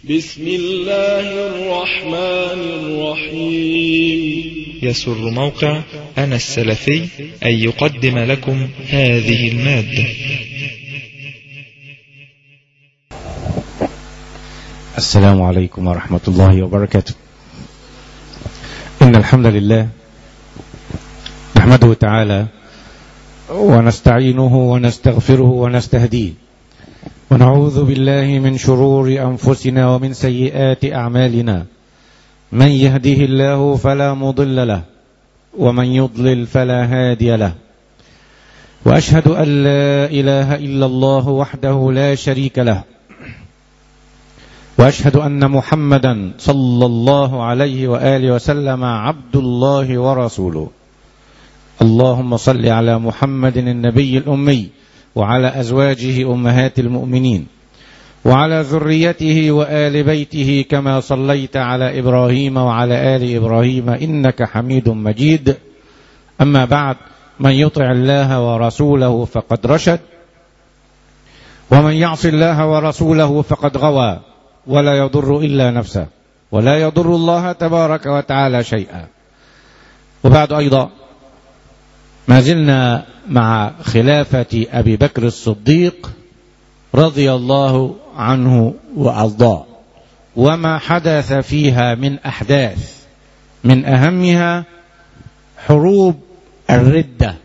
بسم الله الرحمن الرحيم يسر موقع أنا السلفي أن يقدم لكم هذه المادة السلام عليكم ورحمة الله وبركاته إن الحمد لله نحمده تعالى ونستعينه ونستغفره ونستهديه ونعوذ بالله من شرور أنفسنا ومن سيئات أعمالنا من يهده الله فلا مضل له ومن يضلل فلا هادي له وأشهد أن لا إله إلا الله وحده لا شريك له واشهد ان محمدا صلى الله عليه واله وسلم عبد الله ورسوله اللهم صل على محمد النبي الامي وعلى ازواجه امهات المؤمنين وعلى ذريته وال بيته كما صليت على ابراهيم وعلى ال ابراهيم انك حميد مجيد اما بعد من يطع الله ورسوله فقد رشد ومن يعص الله ورسوله فقد غوى ولا يضر إلا نفسه ولا يضر الله تبارك وتعالى شيئا وبعد أيضا ما زلنا مع خلافة أبي بكر الصديق رضي الله عنه وأرضاه وما حدث فيها من أحداث من أهمها حروب الردة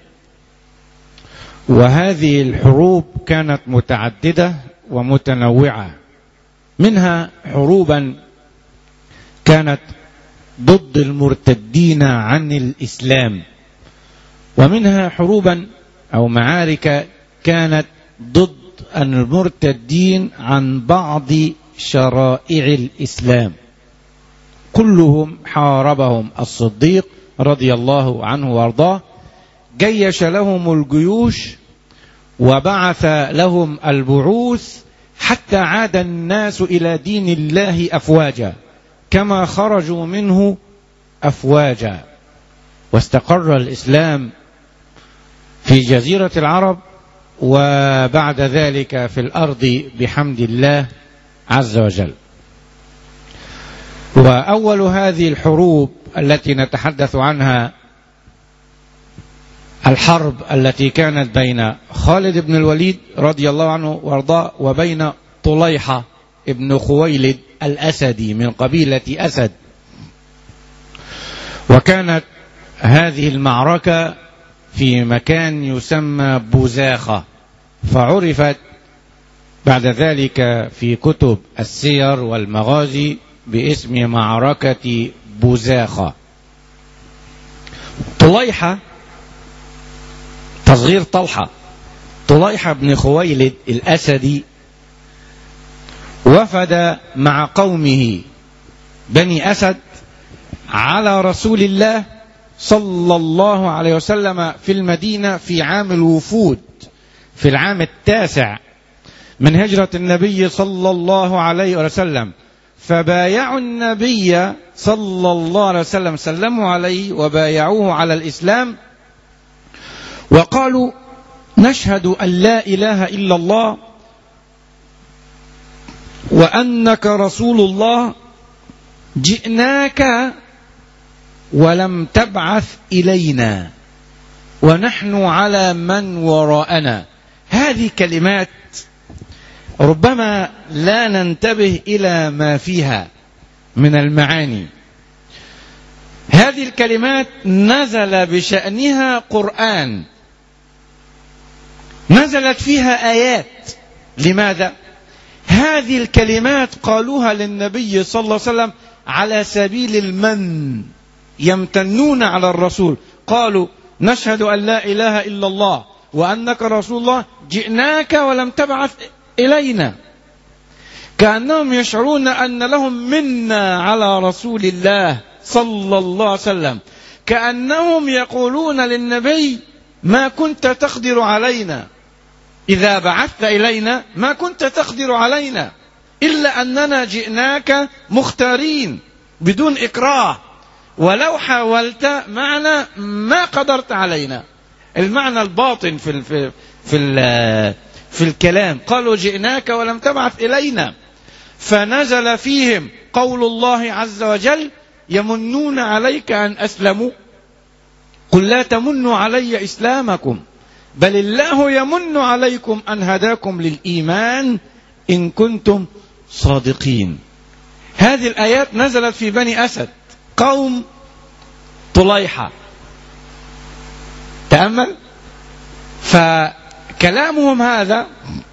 وهذه الحروب كانت متعددة ومتنوعة منها حروبا كانت ضد المرتدين عن الاسلام ومنها حروبا او معارك كانت ضد المرتدين عن بعض شرائع الاسلام كلهم حاربهم الصديق رضي الله عنه وارضاه جيش لهم الجيوش وبعث لهم البعوث حتى عاد الناس الى دين الله افواجا كما خرجوا منه افواجا واستقر الاسلام في جزيره العرب وبعد ذلك في الارض بحمد الله عز وجل واول هذه الحروب التي نتحدث عنها الحرب التي كانت بين خالد بن الوليد رضي الله عنه وارضاه وبين طليحة ابن خويلد الأسدي من قبيلة أسد وكانت هذه المعركة في مكان يسمى بوزاخة فعرفت بعد ذلك في كتب السير والمغازي باسم معركة بوزاخة طليحة تصغير طلحة طليحة بن خويلد الأسدي وفد مع قومه بني أسد على رسول الله صلى الله عليه وسلم في المدينة في عام الوفود في العام التاسع من هجرة النبي صلى الله عليه وسلم فبايعوا النبي صلى الله عليه وسلم سلموا عليه وبايعوه على الإسلام وقالوا نشهد أن لا إله إلا الله وأنك رسول الله جئناك ولم تبعث إلينا ونحن على من وراءنا هذه كلمات ربما لا ننتبه إلى ما فيها من المعاني هذه الكلمات نزل بشأنها قرآن نزلت فيها آيات لماذا؟ هذه الكلمات قالوها للنبي صلى الله عليه وسلم على سبيل المن يمتنون على الرسول قالوا نشهد أن لا إله إلا الله وأنك رسول الله جئناك ولم تبعث إلينا كأنهم يشعرون أن لهم منا على رسول الله صلى الله عليه وسلم كأنهم يقولون للنبي ما كنت تقدر علينا إذا بعثت إلينا ما كنت تقدر علينا إلا أننا جئناك مختارين بدون إكراه ولو حاولت معنا ما قدرت علينا المعنى الباطن في ال في في, ال في الكلام قالوا جئناك ولم تبعث إلينا فنزل فيهم قول الله عز وجل يمنون عليك أن أسلموا قل لا تمنوا علي إسلامكم بل الله يمن عليكم أن هداكم للإيمان إن كنتم صادقين هذه الآيات نزلت في بني أسد قوم طليحة تأمل فكلامهم هذا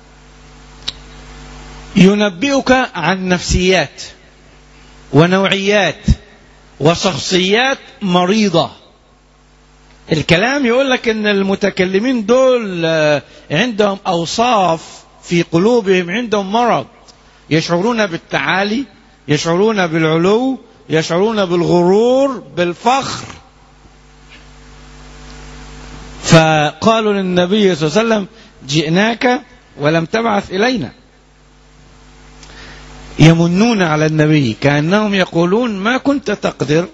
ينبئك عن نفسيات ونوعيات وشخصيات مريضة الكلام يقول لك ان المتكلمين دول عندهم اوصاف في قلوبهم عندهم مرض يشعرون بالتعالي يشعرون بالعلو يشعرون بالغرور بالفخر فقالوا للنبي صلى الله عليه وسلم جئناك ولم تبعث الينا يمنون على النبي كانهم يقولون ما كنت تقدر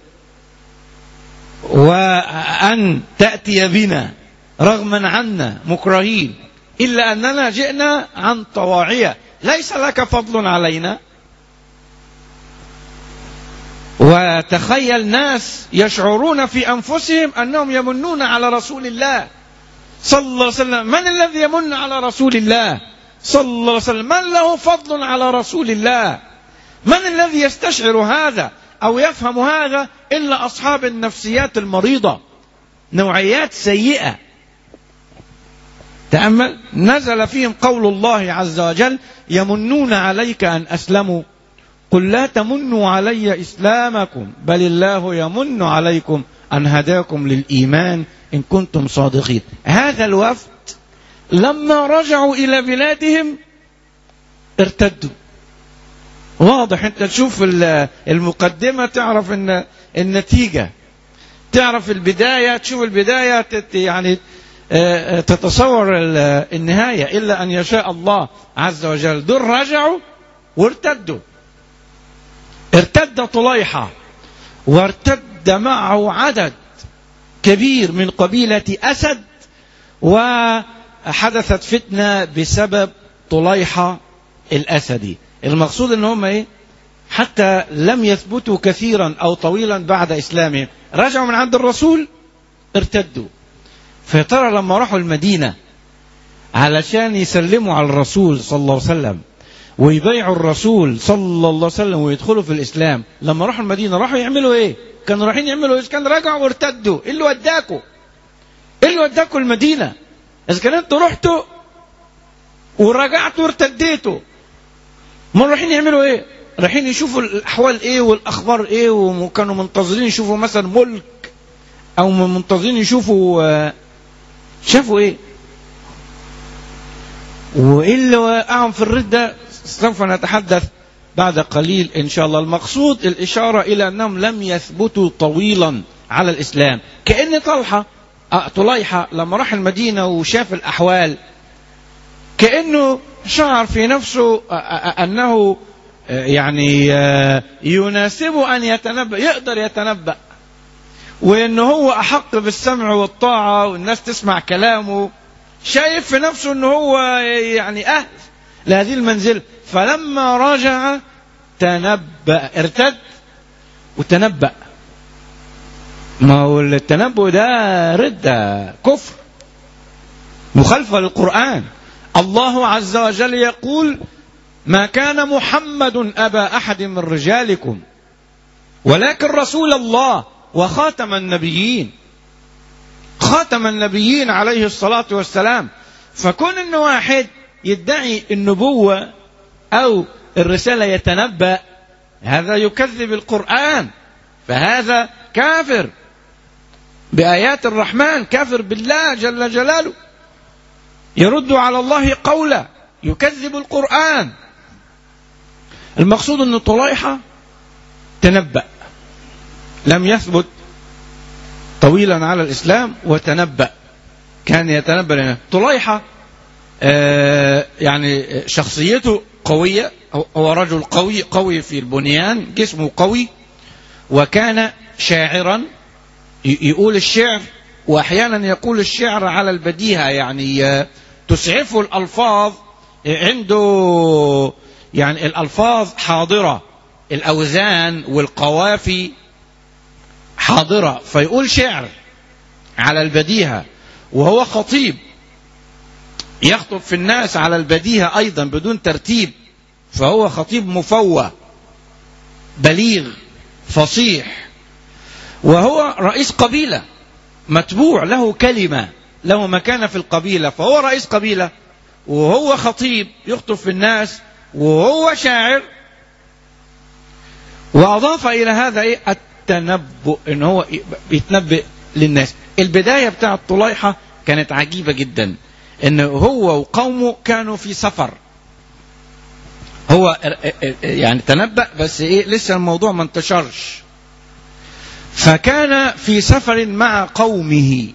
وان تاتي بنا رغما عنا مكرهين الا اننا جئنا عن طواعيه ليس لك فضل علينا وتخيل ناس يشعرون في انفسهم انهم يمنون على رسول الله صلى الله عليه وسلم من الذي يمن على رسول الله صلى الله عليه وسلم من له فضل على رسول الله من الذي يستشعر هذا او يفهم هذا الا اصحاب النفسيات المريضه نوعيات سيئه تامل نزل فيهم قول الله عز وجل يمنون عليك ان اسلموا قل لا تمنوا علي اسلامكم بل الله يمن عليكم ان هداكم للايمان ان كنتم صادقين هذا الوفد لما رجعوا الى بلادهم ارتدوا واضح انت تشوف المقدمه تعرف ان النتيجه تعرف البدايه تشوف البدايه يعني تتصور النهايه الا ان يشاء الله عز وجل دول رجعوا وارتدوا ارتد طليحة وارتد معه عدد كبير من قبيلة أسد وحدثت فتنة بسبب طليحة الأسدي المقصود ان هم ايه حتى لم يثبتوا كثيرا او طويلا بعد اسلامهم رجعوا من عند الرسول ارتدوا فيا لما راحوا المدينه علشان يسلموا على الرسول صلى الله عليه وسلم ويبايعوا الرسول صلى الله عليه وسلم ويدخلوا في الاسلام لما راحوا المدينه راحوا يعملوا ايه كانوا رايحين يعملوا ايه كان رجعوا وارتدوا ايه اللي وداكوا ايه اللي وداكوا المدينه اذا كان انتوا رحتوا ورجعتوا وارتديتوا ما رايحين يعملوا ايه رايحين يشوفوا الاحوال ايه والاخبار ايه وكانوا منتظرين يشوفوا مثلا ملك او منتظرين يشوفوا شافوا ايه وايه اللي وقعهم في الرده سوف نتحدث بعد قليل ان شاء الله المقصود الاشاره الى انهم لم يثبتوا طويلا على الاسلام كان طلحه طليحه لما راح المدينه وشاف الاحوال كانه شعر في نفسه انه يعني يناسب ان يتنبأ يقدر يتنبأ وان هو احق بالسمع والطاعه والناس تسمع كلامه شايف في نفسه ان هو يعني اهل لهذه المنزله فلما رجع تنبأ ارتد وتنبأ ما هو التنبؤ ده ردة كفر مخالفة للقرآن الله عز وجل يقول ما كان محمد أبا أحد من رجالكم ولكن رسول الله وخاتم النبيين خاتم النبيين عليه الصلاة والسلام فكون ان واحد يدعي النبوة او الرسالة يتنبأ هذا يكذب القرآن فهذا كافر بآيات الرحمن كافر بالله جل جلاله يرد على الله قولا يكذب القرآن المقصود أن طليحة تنبأ لم يثبت طويلا على الإسلام وتنبأ كان يتنبأ لنا طليحة آه يعني شخصيته قوية هو رجل قوي قوي في البنيان جسمه قوي وكان شاعرا يقول الشعر واحيانا يقول الشعر على البديهه يعني تسعفه الالفاظ عنده يعني الألفاظ حاضرة الأوزان والقوافي حاضرة فيقول شعر على البديهة وهو خطيب يخطب في الناس على البديهة أيضا بدون ترتيب فهو خطيب مفوه بليغ فصيح وهو رئيس قبيلة متبوع له كلمة له مكانة في القبيلة فهو رئيس قبيلة وهو خطيب يخطب في الناس وهو شاعر وأضاف إلى هذا إيه التنبؤ إن هو يتنبئ للناس البداية بتاعة طليحة كانت عجيبة جدا إن هو وقومه كانوا في سفر هو يعني تنبأ بس إيه لسه الموضوع ما انتشرش فكان في سفر مع قومه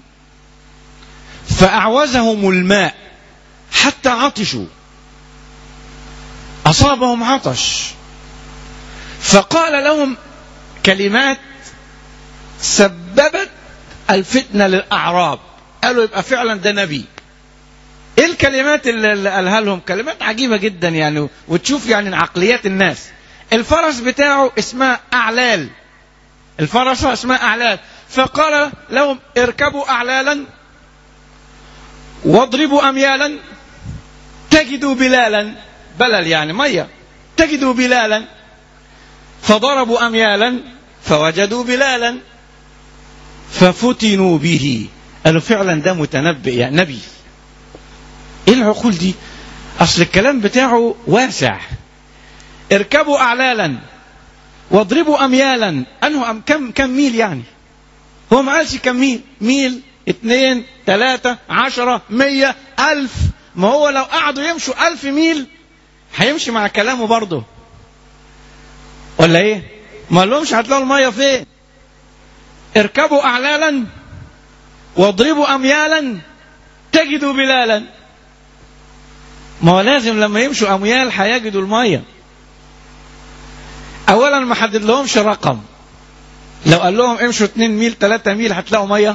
فأعوزهم الماء حتى عطشوا أصابهم عطش فقال لهم كلمات سببت الفتنة للأعراب قالوا يبقى فعلا ده نبي ايه الكلمات اللي قالها لهم كلمات عجيبة جدا يعني وتشوف يعني عقليات الناس الفرس بتاعه اسمها أعلال الفرسة اسمها أعلال فقال لهم اركبوا أعلالا واضربوا أميالا تجدوا بلالا بلل يعني مية تجدوا بلالا فضربوا أميالا فوجدوا بلالا ففتنوا به قالوا فعلا ده متنبئ يعني نبي ايه العقول دي اصل الكلام بتاعه واسع اركبوا اعلالا واضربوا اميالا انه أم كم كم ميل يعني هو ما قالش كم ميل ميل اثنين ثلاثة عشرة مية ألف ما هو لو قعدوا يمشوا ألف ميل هيمشي مع كلامه برضه ولا ايه ما لهمش هتلاقوا المية فين اركبوا أعلالا واضربوا أميالا تجدوا بلالا ما هو لازم لما يمشوا أميال هيجدوا المية أولا ما حدد لهمش رقم لو قال لهم امشوا 2 ميل 3 ميل هتلاقوا مية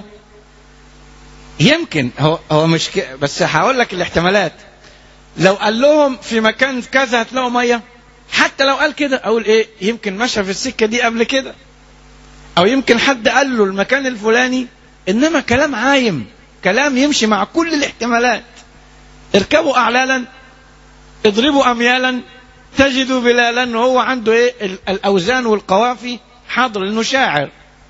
يمكن هو هو مش ك... بس هقول لك الاحتمالات لو قال لهم في مكان كذا هتلاقوا ميه حتى لو قال كده اقول ايه يمكن مشى في السكه دي قبل كده او يمكن حد قال له المكان الفلاني انما كلام عايم كلام يمشي مع كل الاحتمالات اركبوا اعلالا اضربوا اميالا تجدوا بلالا وهو عنده ايه الاوزان والقوافي حاضر لانه شاعر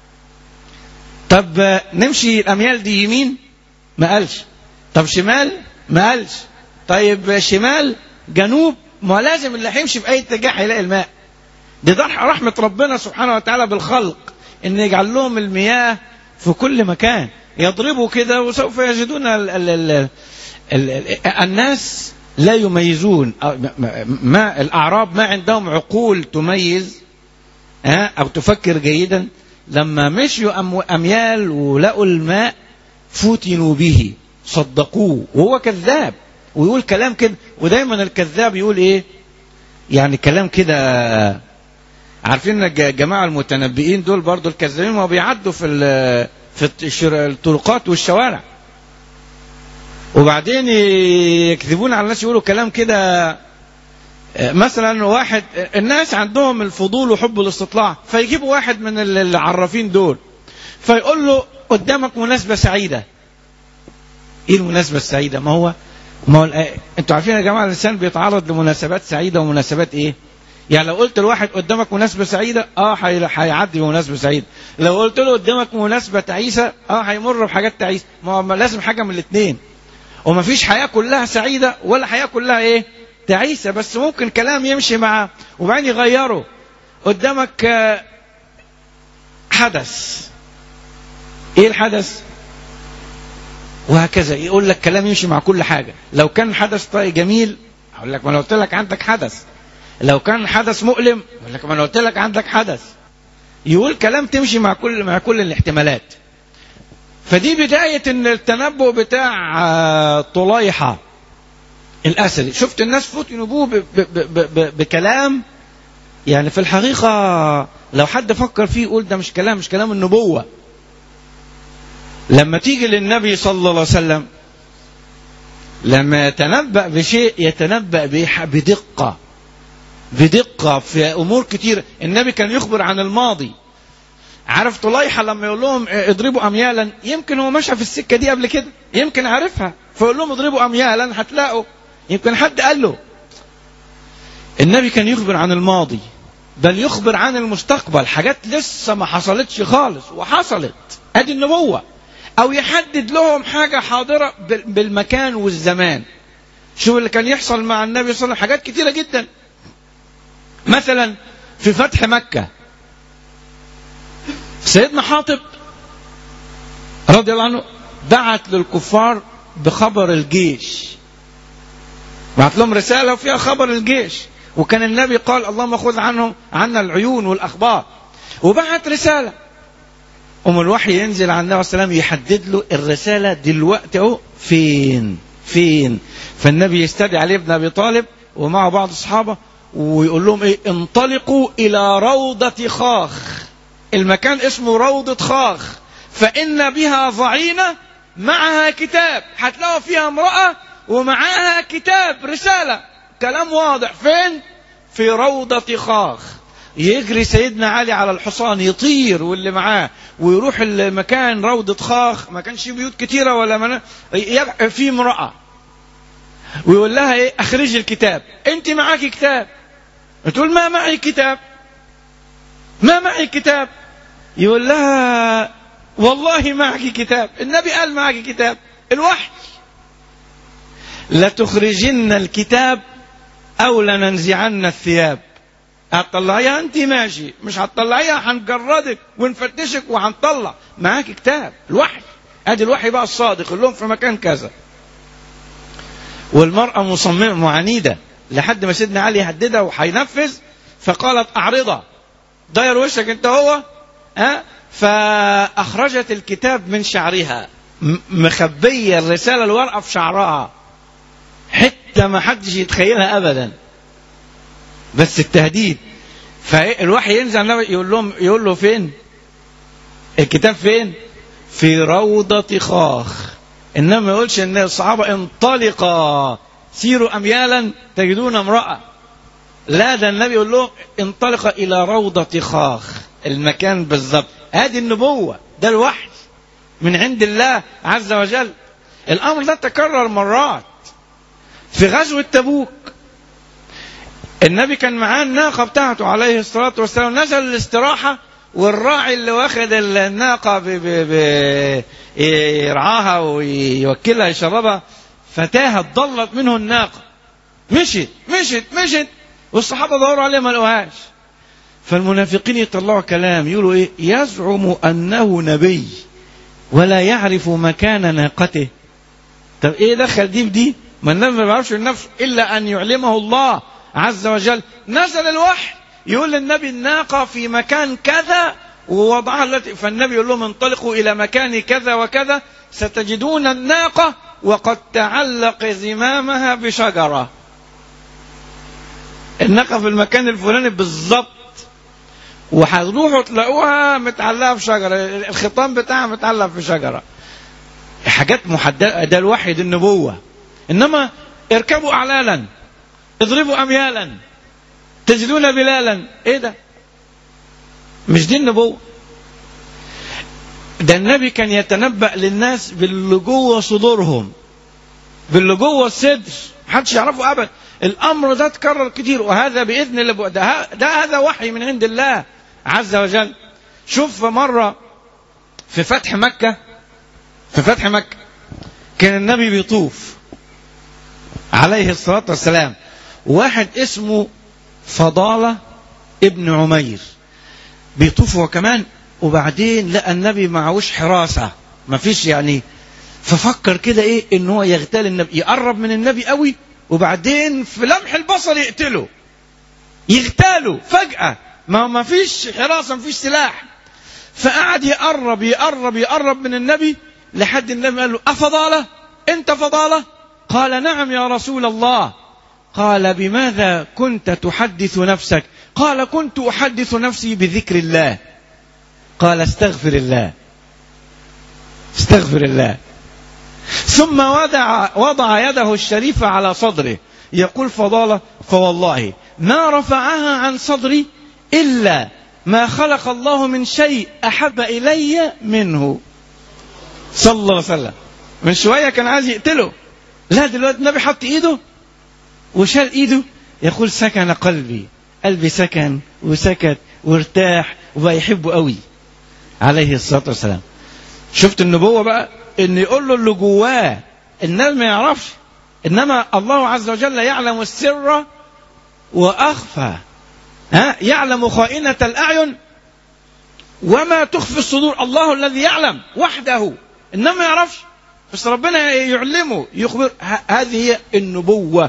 طب نمشي الاميال دي يمين ما قالش طب شمال ما قالش طيب شمال جنوب ما لازم اللي هيمشي في اي اتجاه هيلاقي الماء دي ده رحمة ربنا سبحانه وتعالى بالخلق ان يجعل لهم المياه في كل مكان يضربوا كده وسوف يجدون ال ال ال ال ال الناس لا يميزون ما الاعراب ما عندهم عقول تميز او تفكر جيدا لما مشيوا اميال ولقوا الماء فتنوا به صدقوه وهو كذاب ويقول كلام كده ودايما الكذاب يقول ايه يعني كلام كده عارفين الجماعه المتنبئين دول برضو الكذابين ما بيعدوا في في الطرقات والشوارع وبعدين يكذبون على الناس يقولوا كلام كده مثلا واحد الناس عندهم الفضول وحب الاستطلاع فيجيبوا واحد من العرافين دول فيقول له قدامك مناسبة سعيدة ايه المناسبة السعيدة ما هو ما هو انتوا عارفين يا جماعة الانسان بيتعرض لمناسبات سعيدة ومناسبات ايه يعني لو قلت لواحد قدامك مناسبة سعيدة اه هيعدي بمناسبة سعيدة لو قلت له قدامك مناسبة تعيسة اه هيمر بحاجات تعيسة ما هو لازم حاجة من الاثنين وما فيش حياة كلها سعيدة ولا حياة كلها ايه تعيسة بس ممكن كلام يمشي معاه وبعدين يغيره قدامك حدث ايه الحدث وهكذا يقول لك كلام يمشي مع كل حاجة لو كان حدث طيب جميل اقول لك ما انا قلت لك عندك حدث لو كان حدث مؤلم اقول لك ما انا قلت لك عندك حدث يقول كلام تمشي مع كل مع كل الاحتمالات فدي بداية ان التنبؤ بتاع طليحة الأسدي شفت الناس فتنوا بوه بكلام يعني في الحقيقة لو حد فكر فيه يقول ده مش كلام مش كلام النبوة لما تيجي للنبي صلى الله عليه وسلم لما يتنبأ بشيء يتنبأ بدقة بدقة في أمور كتير النبي كان يخبر عن الماضي عارف طليحة لما يقول لهم اضربوا أميالا يمكن هو مشى في السكة دي قبل كده يمكن عارفها فيقول لهم اضربوا أميالا هتلاقوا يمكن حد قال له النبي كان يخبر عن الماضي بل يخبر عن المستقبل حاجات لسه ما حصلتش خالص وحصلت ادي النبوة او يحدد لهم حاجة حاضرة بالمكان والزمان شوف اللي كان يحصل مع النبي صلى الله عليه وسلم حاجات كتيرة جدا مثلا في فتح مكة سيدنا حاطب رضي الله عنه بعت للكفار بخبر الجيش بعت لهم رسالة وفيها خبر الجيش وكان النبي قال اللهم خذ عنهم عنا العيون والأخبار وبعت رسالة أم الوحي ينزل على النبي صلى الله عليه وسلم يحدد له الرسالة دلوقتي أهو فين فين فالنبي يستدعي علي بن أبي طالب ومعه بعض الصحابة ويقول لهم إيه انطلقوا إلى روضة خاخ المكان اسمه روضة خاخ فإن بها ضعينة معها كتاب هتلاقوا فيها امرأة ومعاها كتاب رسالة كلام واضح فين في روضة خاخ يجري سيدنا علي على الحصان يطير واللي معاه ويروح المكان روضة خاخ ما كانش بيوت كتيرة ولا من... في امرأة ويقول لها ايه اخرجي الكتاب انت معاكي كتاب تقول ما معي كتاب ما معي كتاب يقول لها والله معك كتاب النبي قال معك كتاب الوحي لتخرجن الكتاب او لننزعن الثياب هتطلعيها انت ماشي مش هتطلعيها هنجردك ونفتشك وهنطلع معاك كتاب الوحي ادي الوحي بقى الصادق اللي لهم في مكان كذا والمرأة مصممة وعنيدة لحد ما سيدنا علي يهددها وهينفذ فقالت أعرضها داير وشك انت هو ها فأخرجت الكتاب من شعرها مخبية الرسالة الورقة في شعرها حتى ما حدش يتخيلها أبدا بس التهديد فالوحي ينزل النبي يقول لهم يقول له فين الكتاب فين في روضة خاخ انما ما يقولش ان الصحابة انطلقا سيروا اميالا تجدون امرأة لا ده النبي يقول لهم انطلق الى روضة خاخ المكان بالظبط هذه النبوة ده الوحي من عند الله عز وجل الامر ده تكرر مرات في غزوة تبوك النبي كان معاه الناقة بتاعته عليه الصلاة والسلام نزل الاستراحة والراعي اللي واخد الناقة ب ب ب يرعاها ويوكلها يشربها فتاهت ضلت منه الناقة مشت مشت مشت والصحابة دوروا عليها ما لقوهاش فالمنافقين يطلعوا كلام يقولوا ايه يزعم انه نبي ولا يعرف مكان ناقته طب ايه دخل دي بدي ما النبي ما بيعرفش النفس الا ان يعلمه الله عز وجل نزل الوحي يقول للنبي الناقة في مكان كذا ووضعها التي فالنبي يقول لهم انطلقوا إلى مكان كذا وكذا ستجدون الناقة وقد تعلق زمامها بشجرة الناقة في المكان الفلاني بالظبط وهتروحوا تلاقوها متعلقة في شجرة الخطام بتاعها متعلق في شجرة حاجات محددة ده الوحي دي النبوة إنما اركبوا أعلالا اضربوا أميالا تجدون بلالا ايه ده مش دي النبوة ده النبي كان يتنبأ للناس باللي جوه صدورهم باللي جوه الصدر محدش يعرفه ابدا الامر ده اتكرر كتير وهذا باذن الله ده, ده هذا وحي من عند الله عز وجل شوف مره في فتح مكه في فتح مكه كان النبي بيطوف عليه الصلاه والسلام واحد اسمه فضالة ابن عمير بيطوف هو كمان وبعدين لقى النبي معهوش حراسة ما فيش يعني ففكر كده ايه ان هو يغتال النبي يقرب من النبي قوي وبعدين في لمح البصر يقتله يغتاله فجأة ما ما فيش حراسة ما فيش سلاح فقعد يقرب يقرب يقرب من النبي لحد النبي قال له أفضالة أنت فضالة قال نعم يا رسول الله قال بماذا كنت تحدث نفسك قال كنت احدث نفسي بذكر الله قال استغفر الله استغفر الله ثم وضع وضع يده الشريفه على صدره يقول فضاله فوالله ما رفعها عن صدري إلا ما خلق الله من شيء أحب إلي منه صلى الله عليه وسلم من شوية كان عايز يقتله لا دلوقتي النبي حط إيده وشال إيده يقول سكن قلبي قلبي سكن وسكت وارتاح وبقى يحبه قوي عليه الصلاة والسلام شفت النبوة بقى ان يقول له اللي جواه الناس ما يعرفش انما الله عز وجل يعلم السر واخفى ها يعلم خائنة الاعين وما تخفي الصدور الله الذي يعلم وحده انما ما يعرفش بس ربنا يعلمه يخبر ه- هذه هي النبوة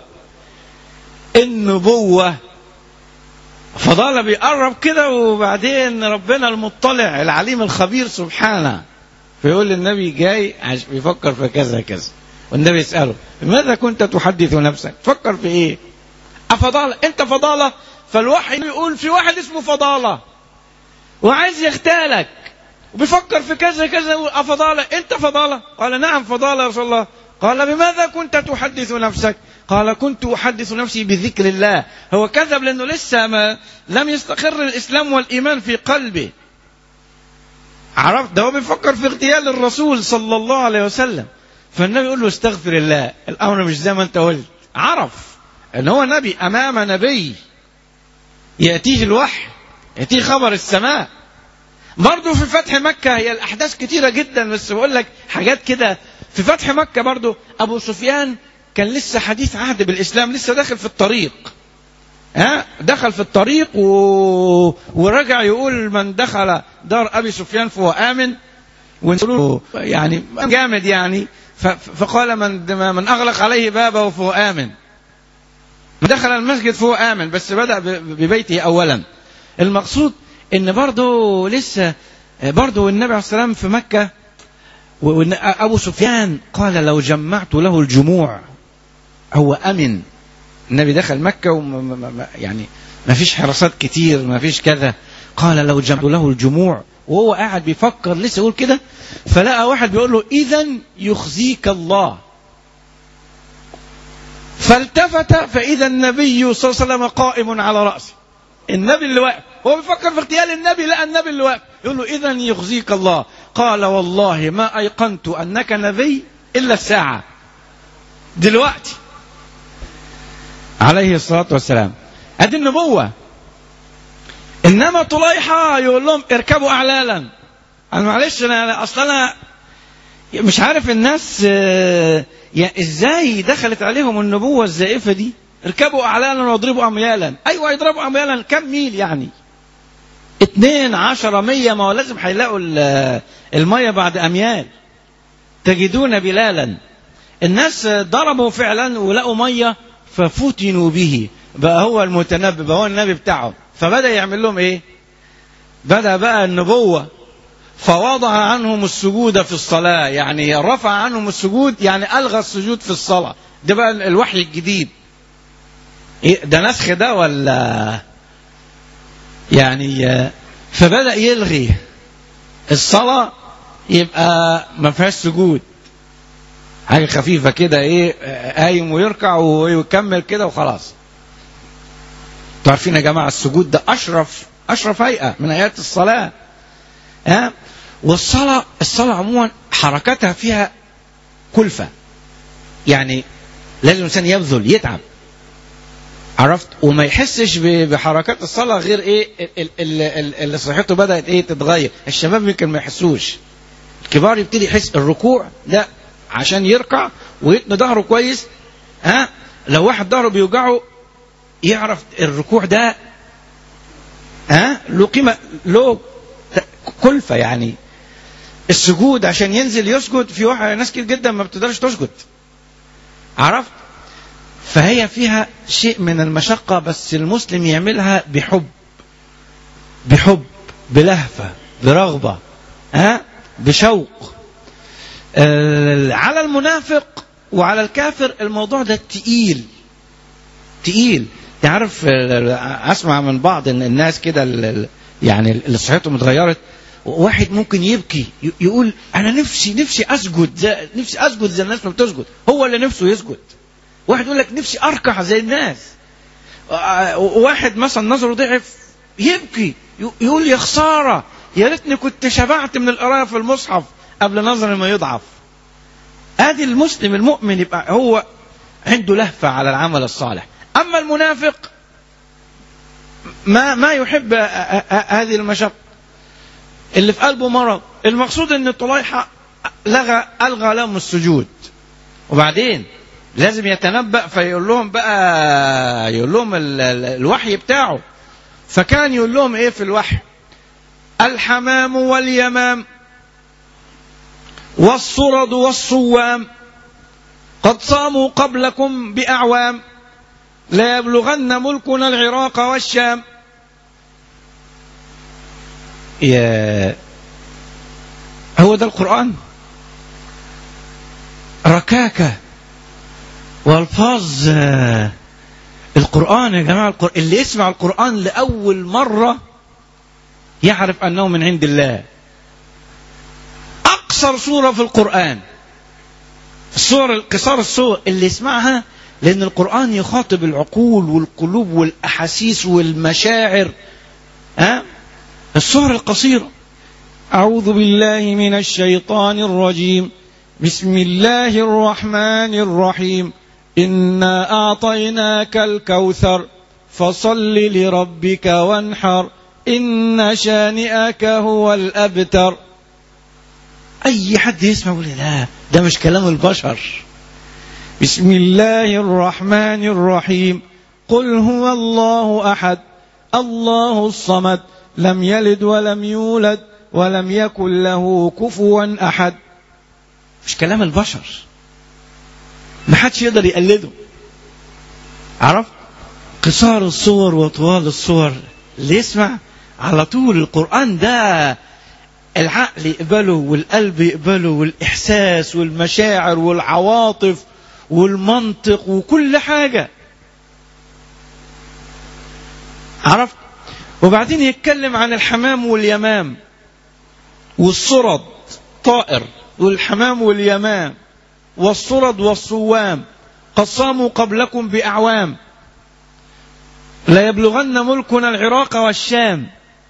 النبوة فضل بيقرب كده وبعدين ربنا المطلع العليم الخبير سبحانه فيقول للنبي جاي عش- بيفكر في كذا كذا والنبي يسأله ماذا كنت تحدث نفسك تفكر في ايه أفضالة انت فضالة فالوحي يقول في واحد اسمه فضالة وعايز يغتالك وبيفكر في كذا كذا يقول أفضالة انت فضالة قال نعم فضالة يا رسول الله قال بماذا كنت تحدث نفسك قال كنت أحدث نفسي بذكر الله هو كذب لأنه لسه ما لم يستقر الإسلام والإيمان في قلبه عرفت ده هو بيفكر في اغتيال الرسول صلى الله عليه وسلم فالنبي يقول له استغفر الله الامر مش زي ما انت قلت عرف ان هو نبي امام نبي ياتيه الوحي ياتيه خبر السماء برضه في فتح مكة هي الأحداث كتيرة جدا بس بقول لك حاجات كده في فتح مكة برضه أبو سفيان كان لسه حديث عهد بالإسلام لسه داخل في الطريق ها دخل في الطريق و... ورجع يقول من دخل دار ابي سفيان فهو امن ونقول يعني جامد يعني ف... فقال من من اغلق عليه بابه فهو امن من دخل المسجد فهو امن بس بدا ب... ببيته اولا المقصود ان برضه لسه برضه النبي عليه الصلاه والسلام في مكه وإن ابو سفيان قال لو جمعت له الجموع هو امن النبي دخل مكة وما يعني ما فيش حراسات كتير ما فيش كذا قال لو جمعت له الجموع وهو قاعد بيفكر لسه يقول كده فلقى واحد بيقول له إذا يخزيك الله فالتفت فإذا النبي صلى الله عليه وسلم قائم على رأسه النبي اللي واقف هو بيفكر في اغتيال النبي لقى النبي اللي واقف يقول له إذا يخزيك الله قال والله ما أيقنت أنك نبي إلا الساعة دلوقتي عليه الصلاة والسلام ادي النبوة انما طليحة يقول لهم اركبوا اعلالا انا معلش انا اصلا انا مش عارف الناس آه، يعني ازاي دخلت عليهم النبوة الزائفة دي اركبوا اعلالا واضربوا اميالا ايوه يضربوا اميالا كم ميل يعني اتنين عشرة مية ما هو لازم هيلاقوا ال- المية بعد اميال تجدون بلالا الناس ضربوا فعلا ولقوا ميه ففتنوا به بقى هو المتنبي بقى هو النبي بتاعهم فبدا يعمل لهم ايه بدا بقى النبوه فوضع عنهم السجود في الصلاه يعني رفع عنهم السجود يعني الغى السجود في الصلاه ده بقى الوحي الجديد إيه ده نسخ ده ولا يعني آه، فبدا يلغي الصلاه يبقى ما فيهاش سجود حاجه خفيفه كده ايه آه، قايم ويركع ويكمل كده وخلاص انتوا عارفين يا جماعه السجود ده اشرف اشرف هيئه من هيئات الصلاه ها والصلاه الصلاه عموما حركتها فيها كلفه يعني لازم الانسان يبذل يتعب عرفت وما يحسش ب- بحركات الصلاه غير ايه ال- ال- ال- اللي صحته بدات ايه تتغير الشباب يمكن ما يحسوش الكبار يبتدي يحس الركوع ده عشان يركع ويتني ظهره كويس ها لو واحد ظهره بيوجعه يعرف الركوع ده ها له قيمه له ت- كلفه يعني السجود عشان ينزل يسجد في واحد ناس كتير جدا ما بتقدرش تسجد عرفت فهي فيها شيء من المشقة بس المسلم يعملها بحب بحب بلهفة برغبة ها بشوق آه، على المنافق وعلى الكافر الموضوع ده تقيل تقيل تعرف آه، اسمع من بعض إن الناس كده ال- ال- يعني اللي صحتهم اتغيرت واحد ممكن يبكي ي- يقول انا نفسي نفسي اسجد زي نفسي اسجد زي الناس ما بتسجد هو اللي نفسه يسجد واحد يقول لك نفسي اركع زي الناس آه، واحد مثلا نظره ضعف يبكي يقول يا خساره يا ريتني كنت شبعت من القرايه في المصحف قبل نظري ما يضعف ادي المسلم المؤمن يبقى هو عنده لهفه على العمل الصالح اما المنافق ما ما يحب هذه المشقه اللي في قلبه مرض المقصود ان طليحه لغى الغى لهم السجود وبعدين لازم يتنبأ فيقول لهم بقى يقول لهم ال- ال- الوحي بتاعه فكان يقول لهم ايه في الوحي الحمام واليمام والصرد والصوام قد صاموا قبلكم بأعوام لا يبلغن ملكنا العراق والشام يا هو ده القرآن ركاكة والفاظ آه، القرآن يا جماعة القرآن اللي يسمع القرآن لأول مرة يعرف أنه من عند الله أقصر سورة في القرآن السور قصار السور اللي يسمعها لأن القرآن يخاطب العقول والقلوب والأحاسيس والمشاعر ها السور القصيرة أعوذ بالله من الشيطان الرجيم بسم الله الرحمن الرحيم إنا أعطيناك الكوثر فصل لربك وانحر إن شانئك هو الأبتر أي حد يسمع يقول لا ده مش كلام البشر بسم الله الرحمن الرحيم قل هو الله أحد الله الصمد لم يلد ولم يولد ولم يكن له كفوا أحد مش كلام البشر ما حدش يقدر يقلده عرفت قصار الصور وطوال الصور اللي يسمع على طول القرآن ده العقل يقبله والقلب يقبله والإحساس والمشاعر والعواطف والمنطق وكل حاجة عرفت وبعدين يتكلم عن الحمام واليمام والصرد طائر والحمام واليمام والصرد والصوام قد صاموا قبلكم بأعوام لا يبلغن ملكنا العراق والشام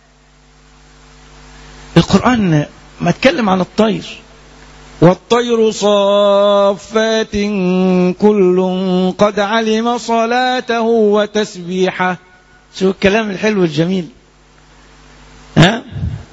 القرآن ما اتكلم عن الطير والطير صافات كل قد علم صلاته وتسبيحه شو الكلام الحلو الجميل ها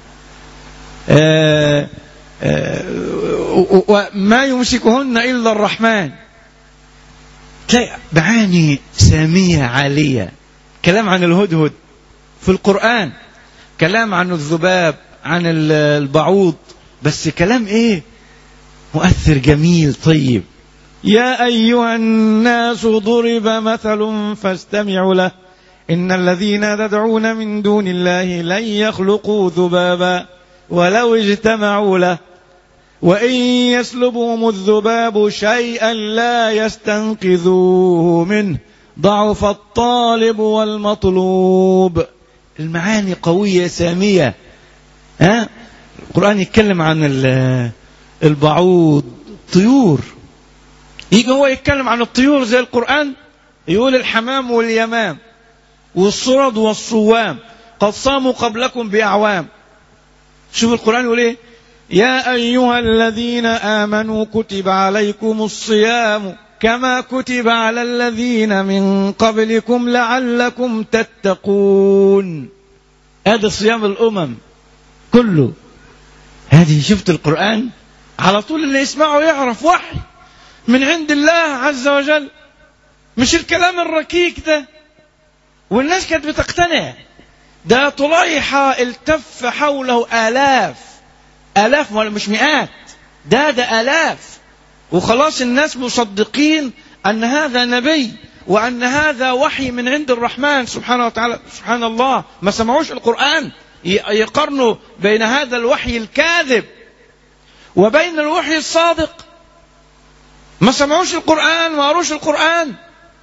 آه آه وما يمسكهن إلا الرحمن تلاقي معاني سامية عالية كلام عن الهدهد في القرآن كلام عن الذباب عن البعوض بس كلام ايه مؤثر جميل طيب يا أيها الناس ضرب مثل فاستمعوا له إن الذين تدعون من دون الله لن يخلقوا ذبابا ولو اجتمعوا له وإن يسلبهم الذباب شيئا لا يستنقذوه منه ضعف الطالب والمطلوب المعاني قوية سامية ها القرآن يتكلم عن البعوض طيور يجي هو يتكلم عن الطيور زي القرآن يقول الحمام واليمام والصرد والصوام قد صاموا قبلكم بأعوام شوف القرآن يقول ايه يا أيها الذين آمنوا كتب عليكم الصيام كما كتب على الذين من قبلكم لعلكم تتقون هذا صيام الأمم كله هذه شفت القرآن على طول اللي يسمعه يعرف وحي من عند الله عز وجل مش الكلام الركيك ده والناس كانت بتقتنع ده طليحة التف حوله آلاف آلاف مش مئات ده ده آلاف وخلاص الناس مصدقين أن هذا نبي وأن هذا وحي من عند الرحمن سبحانه وتعالى سبحان الله ما سمعوش القرآن يقارنوا بين هذا الوحي الكاذب وبين الوحي الصادق ما سمعوش القرآن ما قروش القرآن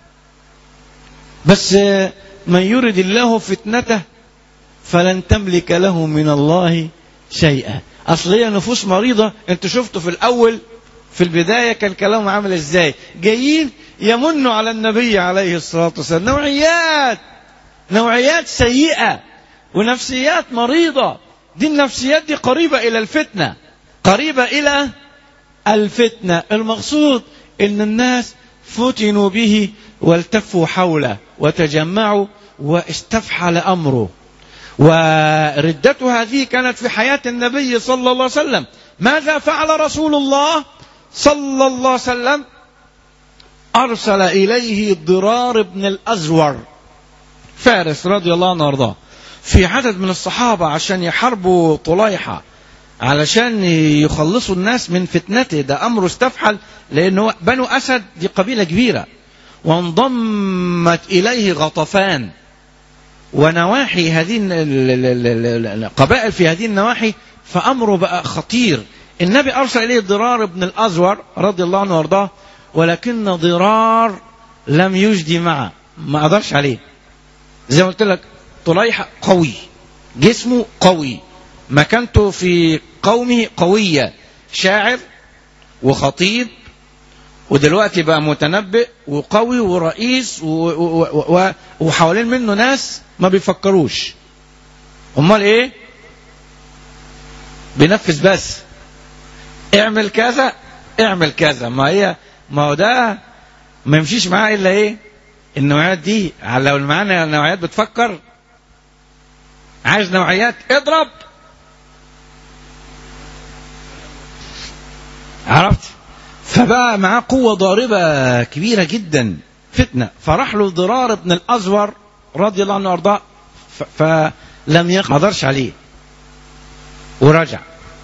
بس من يرد الله فتنته فلن تملك له من الله شيئا اصل هي نفوس مريضه انت شفته في الاول في البدايه كان كلامهم عامل ازاي جايين يمنوا على النبي عليه الصلاة والسلام نوعيات نوعيات سيئة ونفسيات مريضة دي النفسيات دي قريبة إلى الفتنة قريبة إلى الفتنة المقصود إن الناس فتنوا به والتفوا حوله وتجمعوا واستفحل أمره وردته هذه كانت في حياة النبي صلى الله عليه وسلم ماذا فعل رسول الله صلى الله عليه وسلم أرسل إليه ضرار بن الأزور فارس رضي الله عنه وارضاه في عدد من الصحابة عشان يحاربوا طليحة علشان يخلصوا الناس من فتنته ده أمره استفحل لأنه بنو أسد دي قبيلة كبيرة وانضمت إليه غطفان ونواحي هذه القبائل في هذه النواحي فأمره بقى خطير النبي أرسل إليه ضرار بن الأزور رضي الله عنه وارضاه ولكن ضرار لم يجدي معه ما قدرش عليه زي ما قلت لك طليحة قوي جسمه قوي مكانته في قومه قوية شاعر وخطيب ودلوقتي بقى متنبئ وقوي ورئيس و- و- و- وحوالين منه ناس ما بيفكروش امال ايه بينفذ بس اعمل كذا اعمل كذا ما هي ما هو ده ما يمشيش معاه الا ايه النوعيات دي لو معانا نوعيات بتفكر عايز نوعيات اضرب عرفت فبقى معاه قوة ضاربة كبيرة جدا فتنة فراح له ضرار بن الأزور رضي الله عنه وارضاه ف- فلم يقدر ما قدرش عليه ورجع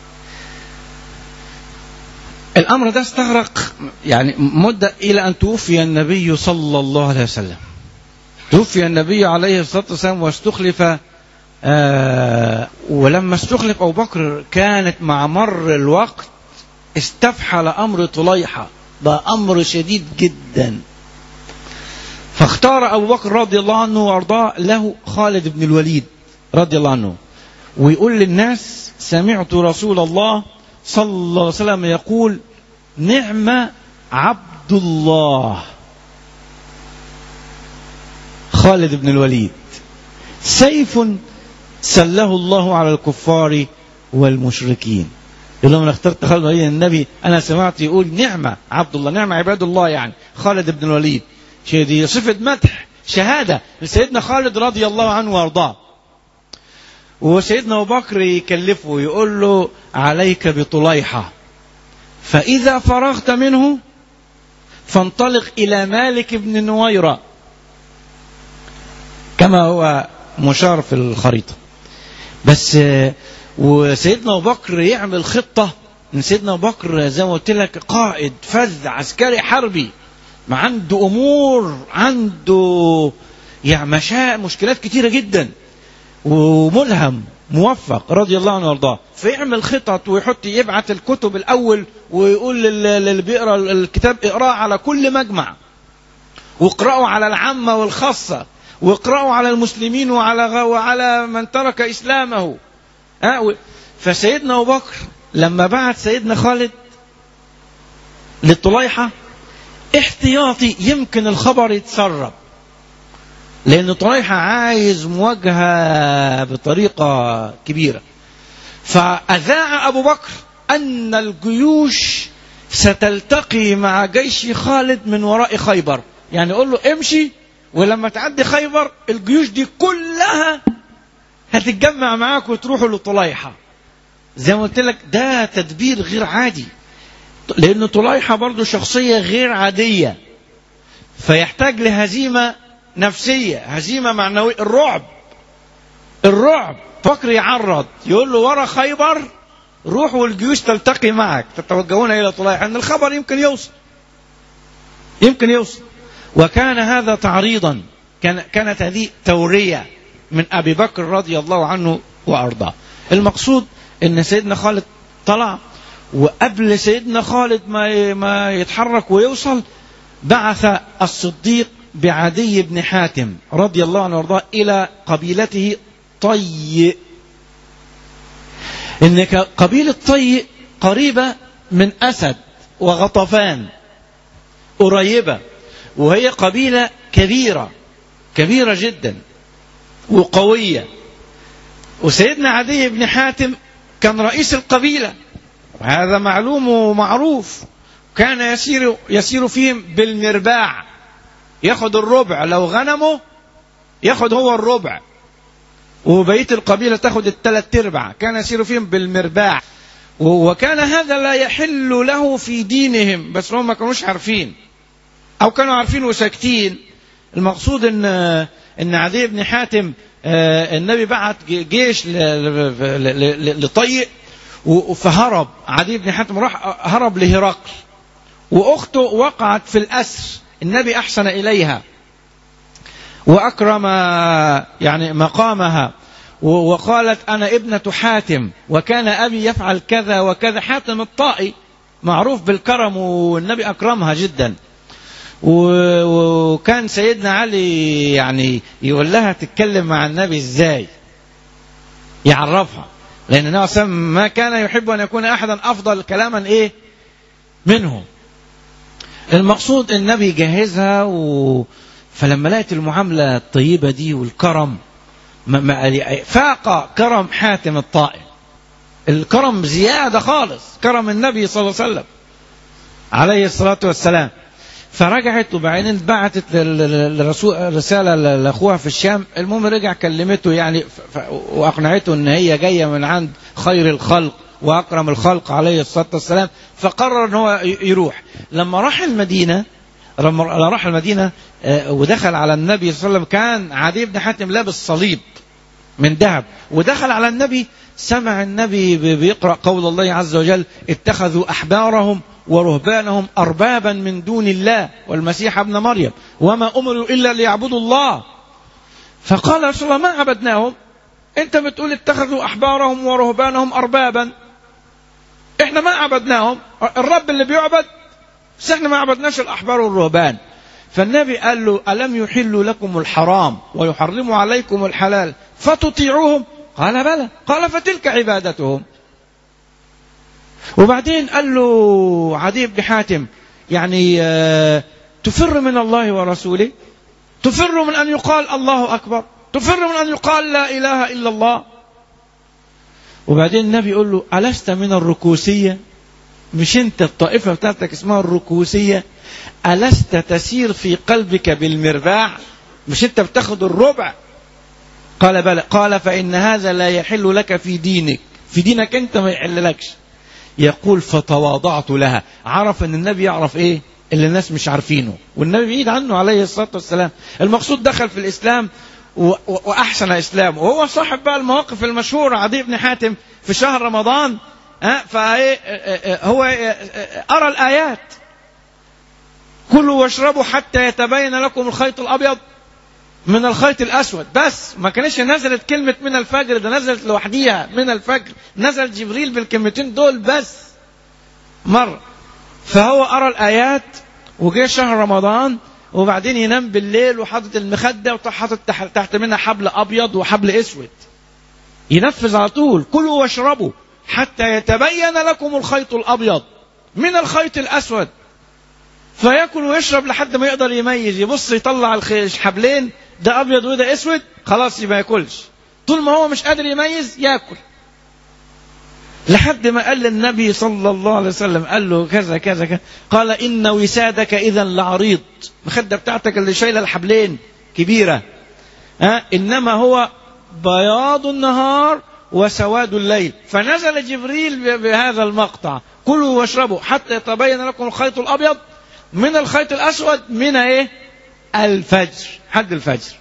الأمر ده استغرق يعني مدة إلى أن توفي النبي صلى الله عليه وسلم توفي النبي عليه الصلاة والسلام واستخلف آه ولما استخلف أبو بكر كانت مع مر الوقت استفحل أمر طليحة ده أمر شديد جدا فاختار أبو بكر رضي الله عنه وأرضاه له خالد بن الوليد رضي الله عنه ويقول للناس سمعت رسول الله صلى الله عليه وسلم يقول نعم عبد الله خالد بن الوليد سيف سله الله على الكفار والمشركين يقول لهم انا اخترت خالد بن الوليد النبي انا سمعت يقول نعمه عبد الله نعمه عباد الله يعني خالد بن الوليد شيء دي صفه مدح شهاده لسيدنا خالد رضي الله عنه وارضاه وسيدنا ابو بكر يكلفه يقول له عليك بطليحه فاذا فرغت منه فانطلق الى مالك بن نويره كما هو مشار في الخريطه بس آه، وسيدنا ابو بكر يعمل خطه ان سيدنا ابو بكر زي ما قلت لك قائد فذ عسكري حربي ما عنده امور عنده يعني مشا مشكلات كتيره جدا وملهم موفق رضي الله عنه وارضاه فيعمل خطط ويحط يبعت الكتب الاول ويقول لل- للي بيقرا الكتاب اقراه على كل مجمع واقرأوا على العامة والخاصة واقرأوا على المسلمين وعلى غ- وعلى من ترك إسلامه ها و- فسيدنا أبو بكر لما بعت سيدنا خالد للطليحة احتياطي يمكن الخبر يتسرب لأن طليحة عايز مواجهة بطريقة كبيرة فأذاع أبو بكر أن الجيوش ستلتقي مع جيش خالد من وراء خيبر يعني يقول له امشي ولما تعدي خيبر الجيوش دي كلها هتتجمع معاك وتروحوا لطليحة زي ما قلت لك ده تدبير غير عادي لأن طليحة برضو شخصية غير عادية فيحتاج لهزيمة نفسية هزيمة معنوية الرعب الرعب فكر يعرض يقول له ورا خيبر روح والجيوش تلتقي معك تتوجهون إلى طليحة أن الخبر يمكن يوصل يمكن يوصل وكان هذا تعريضا كان كانت هذه تورية من أبي بكر رضي الله عنه وأرضاه المقصود أن سيدنا خالد طلع وقبل سيدنا خالد ما ما يتحرك ويوصل بعث الصديق بعدي بن حاتم رضي الله عنه وارضاه إلى قبيلته طي إن ك- قبيلة طي قريبة من أسد وغطفان قريبة وهي قبيلة كبيرة كبيرة جدا وقوية وسيدنا عدي بن حاتم كان رئيس القبيلة وهذا معلوم ومعروف كان يسير يسير فيهم بالمرباع ياخد الربع لو غنمه ياخد هو الربع وبقيه القبيله تاخد الثلاث ارباع كان يسير فيهم بالمرباع وكان هذا لا يحل له في دينهم بس هم ما كانوش عارفين او كانوا عارفين وساكتين المقصود ان ان عدي بن حاتم النبي بعت جيش لطيء فهرب عدي بن حاتم راح هرب لهرقل واخته وقعت في الاسر النبي احسن اليها واكرم يعني مقامها وقالت انا ابنه حاتم وكان ابي يفعل كذا وكذا حاتم الطائي معروف بالكرم والنبي اكرمها جدا وكان سيدنا علي يعني يقول لها تتكلم مع النبي ازاي يعرفها لان النبي صلى ما كان يحب ان يكون احدا افضل كلاما ايه منه المقصود النبي جهزها و... فلما لقيت المعاملة الطيبة دي والكرم ما ما فاق كرم حاتم الطائي الكرم زيادة خالص كرم النبي صلى الله عليه وسلم عليه الصلاة والسلام فرجعت وبعدين بعتت للرسول رسالة لأخوها في الشام المهم رجع كلمته يعني وأقنعته إن هي جاية من عند خير الخلق وأكرم الخلق عليه الصلاة والسلام فقرر إن هو يروح لما راح المدينة لما راح المدينة ودخل على النبي صلى الله عليه وسلم كان عدي بن حاتم لابس صليب من ذهب ودخل على النبي سمع النبي بيقرأ قول الله عز وجل اتخذوا أحبارهم ورهبانهم أربابا من دون الله والمسيح ابن مريم وما أمروا إلا ليعبدوا الله فقال رسول الله ما عبدناهم انت بتقول اتخذوا أحبارهم ورهبانهم أربابا احنا ما عبدناهم الرب اللي بيعبد بس احنا ما عبدناش الأحبار والرهبان فالنبي قال له ألم يحلوا لكم الحرام ويحرموا عليكم الحلال فتطيعوهم قال بلى قال فتلك عبادتهم وبعدين قال له عدي بن حاتم يعني تفر من الله ورسوله تفر من أن يقال الله أكبر تفر من أن يقال لا إله إلا الله وبعدين النبي يقول له ألست من الركوسية مش انت الطائفة بتاعتك اسمها الركوسية ألست تسير في قلبك بالمرباع مش انت بتاخد الربع قال بلى قال فإن هذا لا يحل لك في دينك في دينك انت ما يحللكش يقول فتواضعت لها عرف ان النبي يعرف ايه اللي الناس مش عارفينه والنبي بعيد عنه عليه الصلاة والسلام المقصود دخل في الإسلام وأحسن إسلام وهو صاحب بقى المواقف المشهورة عدي بن حاتم في شهر رمضان فهو أرى الآيات كلوا واشربوا حتى يتبين لكم الخيط الأبيض من الخيط الأسود بس ما كانش نزلت كلمة من الفجر ده نزلت لوحديها من الفجر نزل جبريل بالكلمتين دول بس مرة فهو أرى الآيات وجه شهر رمضان وبعدين ينام بالليل وحاطط المخدة وحاطط تحت منها حبل أبيض وحبل أسود ينفذ على طول كلوا واشربوا حتى يتبين لكم الخيط الأبيض من الخيط الأسود فياكل ويشرب لحد ما يقدر يميز يبص يطلع الحبلين ده أبيض وده أسود خلاص ما ياكلش طول ما هو مش قادر يميز ياكل لحد ما قال للنبي صلى الله عليه وسلم قال له كذا كذا كذا قال إن وسادك إذا لعريض المخدة بتاعتك اللي شايلة الحبلين كبيرة ها إنما هو بياض النهار وسواد الليل فنزل جبريل بهذا المقطع كلوا واشربوا حتى يتبين لكم الخيط الأبيض من الخيط الأسود من إيه الفجر حد الفجر